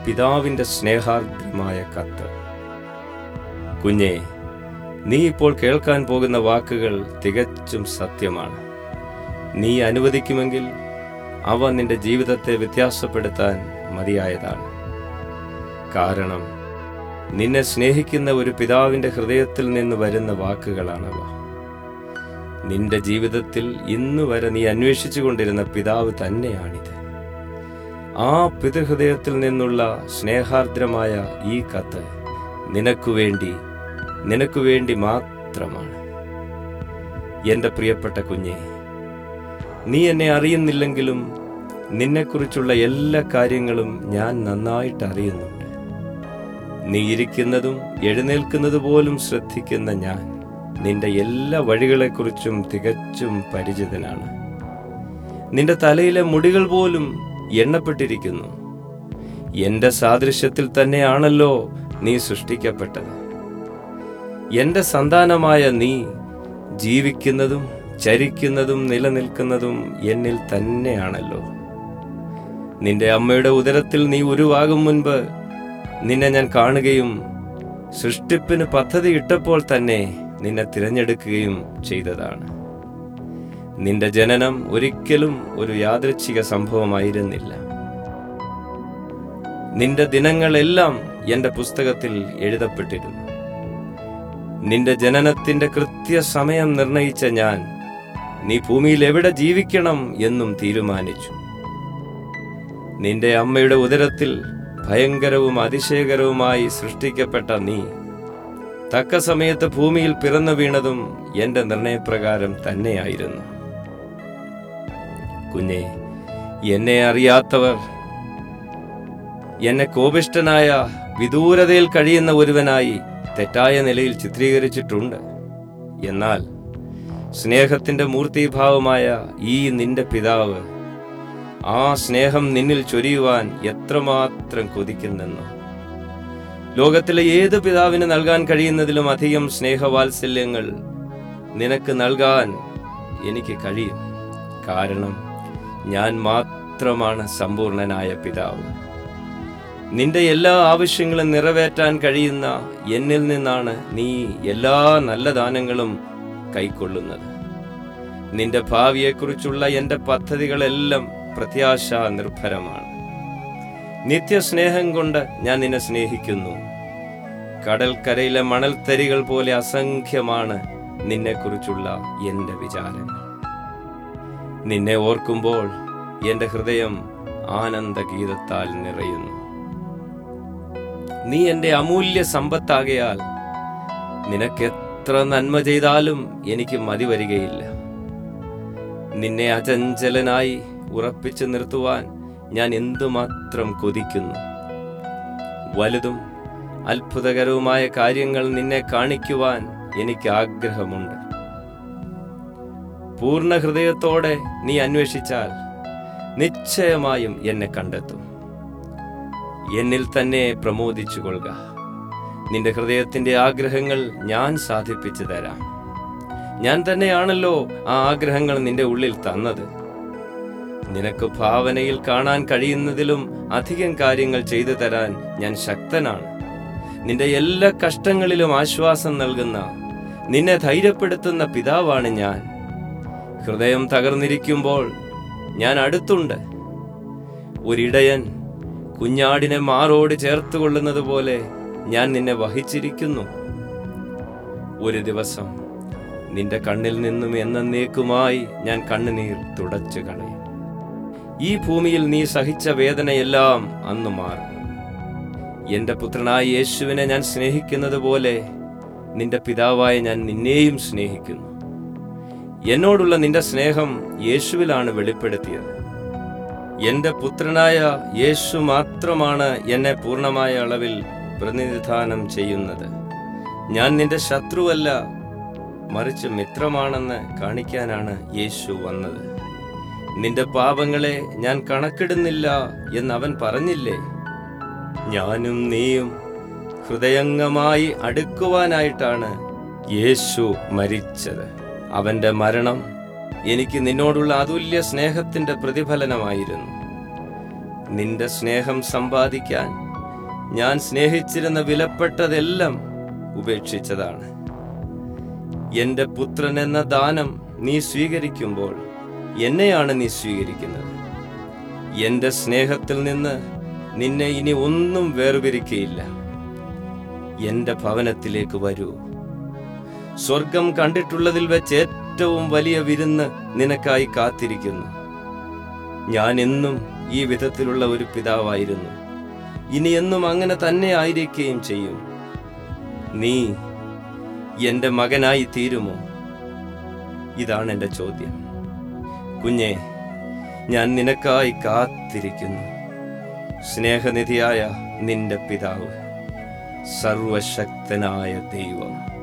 പിതാവിന്റെ സ്നേഹാർദ്രമായ കത്ത് കുഞ്ഞെ നീ ഇപ്പോൾ കേൾക്കാൻ പോകുന്ന വാക്കുകൾ തികച്ചും സത്യമാണ് നീ അനുവദിക്കുമെങ്കിൽ അവ നിന്റെ ജീവിതത്തെ വ്യത്യാസപ്പെടുത്താൻ മതിയായതാണ് കാരണം നിന്നെ സ്നേഹിക്കുന്ന ഒരു പിതാവിന്റെ ഹൃദയത്തിൽ നിന്ന് വരുന്ന വാക്കുകളാണവ നിന്റെ ജീവിതത്തിൽ ഇന്നു വരെ നീ അന്വേഷിച്ചു കൊണ്ടിരുന്ന പിതാവ് തന്നെയാണിത് ആ പിതൃഹൃദയത്തിൽ നിന്നുള്ള സ്നേഹാർദ്രമായ ഈ കത്ത് നിനക്കു വേണ്ടി നിനക്കു വേണ്ടി മാത്രമാണ് എന്റെ പ്രിയപ്പെട്ട കുഞ്ഞെ നീ എന്നെ അറിയുന്നില്ലെങ്കിലും നിന്നെക്കുറിച്ചുള്ള എല്ലാ കാര്യങ്ങളും ഞാൻ നന്നായിട്ട് അറിയുന്നുണ്ട് നീ ഇരിക്കുന്നതും എഴുന്നേൽക്കുന്നത് പോലും ശ്രദ്ധിക്കുന്ന ഞാൻ നിന്റെ എല്ലാ വഴികളെക്കുറിച്ചും തികച്ചും പരിചിതനാണ് നിന്റെ തലയിലെ മുടികൾ പോലും എണ്ണപ്പെട്ടിരിക്കുന്നു എന്റെ സാദൃശ്യത്തിൽ തന്നെയാണല്ലോ നീ സൃഷ്ടിക്കപ്പെട്ടത് എന്റെ സന്താനമായ നീ ജീവിക്കുന്നതും ചരിക്കുന്നതും നിലനിൽക്കുന്നതും എന്നിൽ തന്നെയാണല്ലോ നിന്റെ അമ്മയുടെ ഉദരത്തിൽ നീ ഉരുവാകും മുൻപ് നിന്നെ ഞാൻ കാണുകയും സൃഷ്ടിപ്പിന് പദ്ധതി ഇട്ടപ്പോൾ തന്നെ നിന്നെ തിരഞ്ഞെടുക്കുകയും ചെയ്തതാണ് നിന്റെ ജനനം ഒരിക്കലും ഒരു യാദൃച്ഛിക സംഭവമായിരുന്നില്ല നിന്റെ ദിനങ്ങളെല്ലാം എന്റെ പുസ്തകത്തിൽ എഴുതപ്പെട്ടിരുന്നു നിന്റെ ജനനത്തിന്റെ കൃത്യസമയം നിർണയിച്ച ഞാൻ നീ ഭൂമിയിൽ എവിടെ ജീവിക്കണം എന്നും തീരുമാനിച്ചു നിന്റെ അമ്മയുടെ ഉദരത്തിൽ ഭയങ്കരവും അതിശയകരവുമായി സൃഷ്ടിക്കപ്പെട്ട നീ തക്ക സമയത്ത് ഭൂമിയിൽ പിറന്നു വീണതും എന്റെ നിർണയപ്രകാരം തന്നെയായിരുന്നു കുഞ്ഞെ എന്നെ അറിയാത്തവർ എന്നെ കോപിഷ്ടനായ വിദൂരതയിൽ കഴിയുന്ന ഒരുവനായി തെറ്റായ നിലയിൽ ചിത്രീകരിച്ചിട്ടുണ്ട് എന്നാൽ സ്നേഹത്തിന്റെ മൂർത്തിഭാവമായ ഈ നിന്റെ പിതാവ് ആ സ്നേഹം നിന്നിൽ ചൊരിയുവാൻ എത്രമാത്രം കൊതിക്കുന്നെന്ന് ലോകത്തിലെ ഏത് പിതാവിന് നൽകാൻ കഴിയുന്നതിലും അധികം സ്നേഹവാത്സല്യങ്ങൾ നിനക്ക് നൽകാൻ എനിക്ക് കഴിയും കാരണം ഞാൻ മാത്രമാണ് സമ്പൂർണനായ പിതാവ് നിന്റെ എല്ലാ ആവശ്യങ്ങളും നിറവേറ്റാൻ കഴിയുന്ന എന്നിൽ നിന്നാണ് നീ എല്ലാ നല്ല ദാനങ്ങളും കൈക്കൊള്ളുന്നത് നിന്റെ ഭാവിയെക്കുറിച്ചുള്ള എന്റെ പദ്ധതികളെല്ലാം പ്രത്യാശ നിർഭരമാണ് നിത്യസ്നേഹം കൊണ്ട് ഞാൻ നിന്നെ സ്നേഹിക്കുന്നു കടൽക്കരയിലെ മണൽത്തരികൾ പോലെ അസംഖ്യമാണ് നിന്നെക്കുറിച്ചുള്ള എന്റെ വിചാരങ്ങൾ നിന്നെ ഓർക്കുമ്പോൾ എന്റെ ഹൃദയം ആനന്ദഗീതത്താൽ നിറയുന്നു നീ എന്റെ അമൂല്യ സമ്പത്താകയാൽ നിനക്ക് എത്ര നന്മ ചെയ്താലും എനിക്ക് മതി വരികയില്ല നിന്നെ അചഞ്ചലനായി ഉറപ്പിച്ചു നിർത്തുവാൻ ഞാൻ എന്തുമാത്രം കൊതിക്കുന്നു വലുതും അത്ഭുതകരവുമായ കാര്യങ്ങൾ നിന്നെ കാണിക്കുവാൻ എനിക്ക് ആഗ്രഹമുണ്ട് പൂർണ്ണ ഹൃദയത്തോടെ നീ അന്വേഷിച്ചാൽ നിശ്ചയമായും എന്നെ കണ്ടെത്തും എന്നിൽ തന്നെ പ്രമോദിച്ചു കൊള്ളുക നിന്റെ ഹൃദയത്തിന്റെ ആഗ്രഹങ്ങൾ ഞാൻ സാധിപ്പിച്ചു തരാം ഞാൻ തന്നെയാണല്ലോ ആ ആഗ്രഹങ്ങൾ നിന്റെ ഉള്ളിൽ തന്നത് നിനക്ക് ഭാവനയിൽ കാണാൻ കഴിയുന്നതിലും അധികം കാര്യങ്ങൾ ചെയ്തു തരാൻ ഞാൻ ശക്തനാണ് നിന്റെ എല്ലാ കഷ്ടങ്ങളിലും ആശ്വാസം നൽകുന്ന നിന്നെ ധൈര്യപ്പെടുത്തുന്ന പിതാവാണ് ഞാൻ ഹൃദയം തകർന്നിരിക്കുമ്പോൾ ഞാൻ അടുത്തുണ്ട് ഒരിടയൻ കുഞ്ഞാടിനെ മാറോട് ചേർത്ത് കൊള്ളുന്നത് പോലെ ഞാൻ നിന്നെ വഹിച്ചിരിക്കുന്നു ഒരു ദിവസം നിന്റെ കണ്ണിൽ നിന്നും എന്നേക്കുമായി ഞാൻ കണ്ണുനീർ തുടച്ചു കളയും ഈ ഭൂമിയിൽ നീ സഹിച്ച വേദനയെല്ലാം അന്ന് മാറും എന്റെ പുത്രനായ യേശുവിനെ ഞാൻ സ്നേഹിക്കുന്നത് പോലെ നിന്റെ പിതാവായ ഞാൻ നിന്നെയും സ്നേഹിക്കുന്നു എന്നോടുള്ള നിന്റെ സ്നേഹം യേശുവിലാണ് വെളിപ്പെടുത്തിയത് എന്റെ പുത്രനായ യേശു മാത്രമാണ് എന്നെ പൂർണ്ണമായ അളവിൽ പ്രതിനിധാനം ചെയ്യുന്നത് ഞാൻ നിന്റെ ശത്രുവല്ല മറിച്ച് മിത്രമാണെന്ന് കാണിക്കാനാണ് യേശു വന്നത് നിന്റെ പാപങ്ങളെ ഞാൻ കണക്കിടുന്നില്ല എന്ന് അവൻ പറഞ്ഞില്ലേ ഞാനും നീയും ഹൃദയംഗമായി അടുക്കുവാനായിട്ടാണ് യേശു മരിച്ചത് അവന്റെ മരണം എനിക്ക് നിന്നോടുള്ള അതുല്യ സ്നേഹത്തിന്റെ പ്രതിഫലനമായിരുന്നു നിന്റെ സ്നേഹം സമ്പാദിക്കാൻ ഞാൻ സ്നേഹിച്ചിരുന്ന വിലപ്പെട്ടതെല്ലാം ഉപേക്ഷിച്ചതാണ് എന്റെ പുത്രൻ എന്ന ദാനം നീ സ്വീകരിക്കുമ്പോൾ എന്നെയാണ് നീ സ്വീകരിക്കുന്നത് എന്റെ സ്നേഹത്തിൽ നിന്ന് നിന്നെ ഇനി ഒന്നും വേർപിരിക്കയില്ല എന്റെ ഭവനത്തിലേക്ക് വരൂ സ്വർഗം കണ്ടിട്ടുള്ളതിൽ വെച്ച് ഏറ്റവും വലിയ വിരുന്ന് നിനക്കായി കാത്തിരിക്കുന്നു ഞാൻ എന്നും ഈ വിധത്തിലുള്ള ഒരു പിതാവായിരുന്നു ഇനി എന്നും അങ്ങനെ തന്നെ ആയിരിക്കുകയും ചെയ്യും നീ എന്റെ മകനായി തീരുമോ ഇതാണ് എന്റെ ചോദ്യം കുഞ്ഞെ ഞാൻ നിനക്കായി കാത്തിരിക്കുന്നു സ്നേഹനിധിയായ നിന്റെ പിതാവ് സർവശക്തനായ ദൈവം